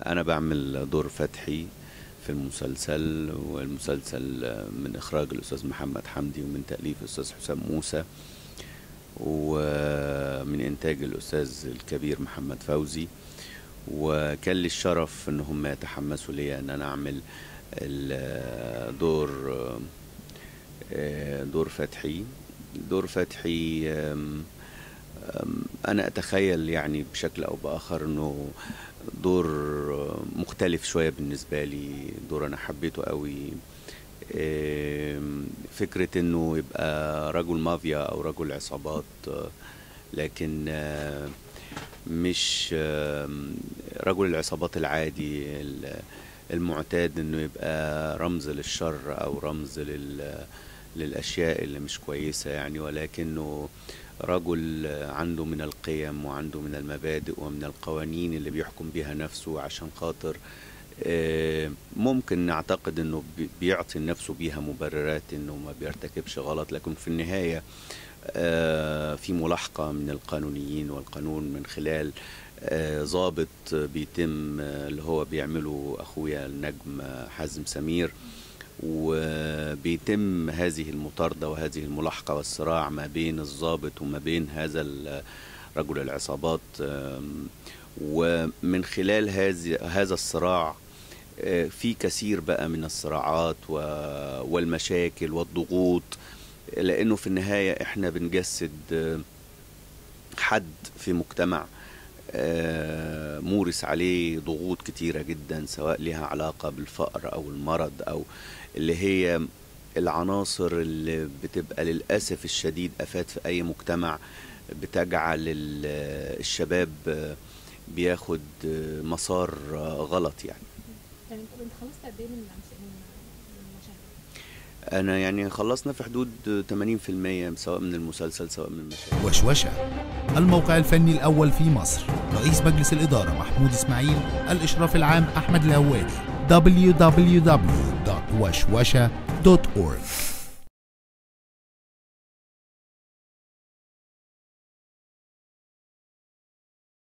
أنا بعمل دور فتحي في المسلسل والمسلسل من إخراج الأستاذ محمد حمدي ومن تأليف الأستاذ حسام موسى ومن إنتاج الأستاذ الكبير محمد فوزي وكان لي الشرف إن هم يتحمسوا لي إن أنا أعمل الدور دور فتحي دور فتحي أم، أم، أنا أتخيل يعني بشكل أو بآخر إنه دور مختلف شوية بالنسبة لي دور أنا حبيته قوي أم، فكرة إنه يبقى رجل مافيا أو رجل عصابات آه، لكن آه، مش آم، رجل العصابات العادي ال- المعتاد إنه يبقى رمز للشر أو رمز لل للأشياء اللي مش كويسة يعني ولكنه رجل عنده من القيم وعنده من المبادئ ومن القوانين اللي بيحكم بيها نفسه عشان خاطر آه، ممكن نعتقد انه بي- بيعطي نفسه بيها مبررات انه ما بيرتكبش غلط لكن في النهاية آه، في ملاحقة من القانونيين والقانون من خلال آه، ضابط بيتم آه، اللي هو بيعمله اخويا النجم آه، حازم سمير وبيتم هذه المطاردة وهذه الملاحقة والصراع ما بين الضابط وما بين هذا ال- رجل العصابات آم، ومن خلال هذه هذا الصراع آه، في كثير بقى من الصراعات و- والمشاكل والضغوط لأنه في النهاية احنا بنجسد آه، حد في مجتمع آه، مورس عليه ضغوط كتيرة جدا سواء لها علاقة بالفقر أو المرض أو اللي هي العناصر اللي بتبقى للأسف الشديد أفات في أي مجتمع بتجعل ال- الشباب آه، بياخد آه، مسار آه، غلط يعني يعني انت انت خلصت قد ايه من الأمس- من من المشاهد؟ أنا يعني خلصنا في حدود 80% سواء من المسلسل سواء من المشاهد وشوشة الموقع الفني الأول في مصر رئيس مجلس الإدارة محمود إسماعيل الإشراف العام أحمد الهواري www.وشوشة.org